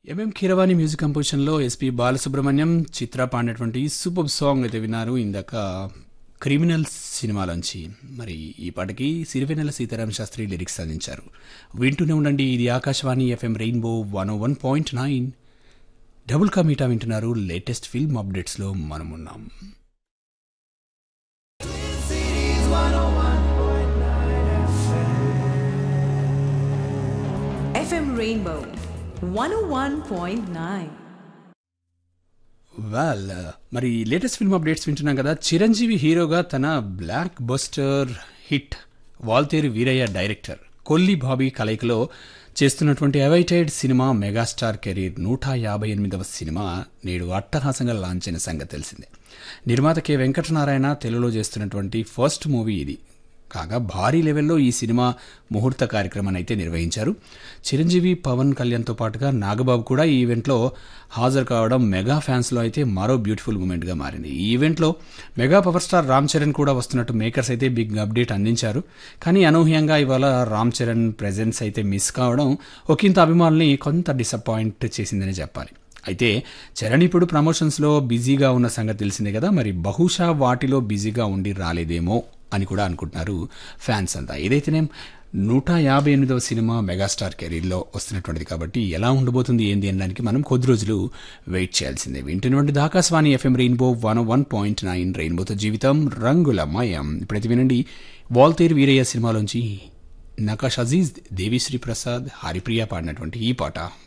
MM Keeravani music కంపోజిషన్లో SP Balasubrahmanyam Chitra పాడినటువంటి super song అయితే విన్నారు ఇందాక క్రిమినల్ సినిమాలోంచి మరి ఈ పాటకి సిరివెన్నెల సీతారామ శాస్త్రి లిరిక్స్ అందించారు వింటూనే ఉండండి ఇది Akashvani FM rainbow one one point nine Double ka Meetha వింటున్నారు లేటెస్ట్ ఫిల్మ్ అప్డేట్స్లో మనమున్నాం FM Rainbow 101.9. వెల్ మరి లేటెస్ట్ ఫిల్మ్ అప్డేట్స్ వింటున్నాం కదా చిరంజీవి హీరోగా తన blockbuster hit Waltair Veerayya director Kolli Bobby కలయికలో చేస్తున్నటువంటి అవైటెడ్ సినిమా మెగాస్టార్ కెరీర్ నూట యాభై ఎనిమిదవ సినిమా నేడు అట్టహాసంగా లాంచ్ అయిన సంగతి తెలిసిందే నిర్మాత కె వెంకటనారాయణ తెలుగులో చేస్తున్నటువంటి ఫస్ట్ మూవీ ఇది కాగా భారీ లెవెల్లో ఈ సినిమా ముహూర్త కార్యక్రమాన్ని అయితే నిర్వహించారు చిరంజీవి పవన్ కళ్యాణ్తో పాటుగా నాగబాబు కూడా ఈ ఈవెంట్లో హాజరు కావడం మెగా ఫ్యాన్స్లో అయితే మరో బ్యూటిఫుల్ మూమెంట్గా మారింది ఈ ఈవెంట్లో mega power star Ram Charan కూడా వస్తున్నట్టు మేకర్స్ అయితే బిగ్ అప్డేట్ అందించారు కానీ అనూహ్యంగా ఇవాళ రామ్ చరణ్ ప్రెజెన్స్ అయితే మిస్ కావడం ఒకంత అభిమానుల్ని కొంత డిసప్పాయింట్ చేసిందని చెప్పాలి అయితే చరణ్ ఇప్పుడు ప్రమోషన్స్లో బిజీగా ఉన్న సంగతి తెలిసిందే కదా మరి బహుశా వాటిలో బిజీగా ఉండి రాలేదేమో అని కూడా అనుకుంటున్నారు ఫ్యాన్స్ అంతా ఏదైతేనే నూట యాభై ఎనిమిదవ సినిమా మెగాస్టార్ కెరీర్లో వస్తున్నటువంటిది కాబట్టి ఎలా ఉండబోతుంది ఏంది అనడానికి మనం కొద్ది రోజులు వెయిట్ చేయాల్సిందే వింటున్నటువంటి Akashvani FM rainbow one one point nine రెయిన్బోతో జీవితం రంగుల మయం ఇప్పుడైతే వినండి వాల్తేరు వీరయ్య సినిమాలోంచి నకాష్ అజీజ్ దేవిశ్రీ ప్రసాద్ హరిప్రియ పాడినటువంటి ఈ పాట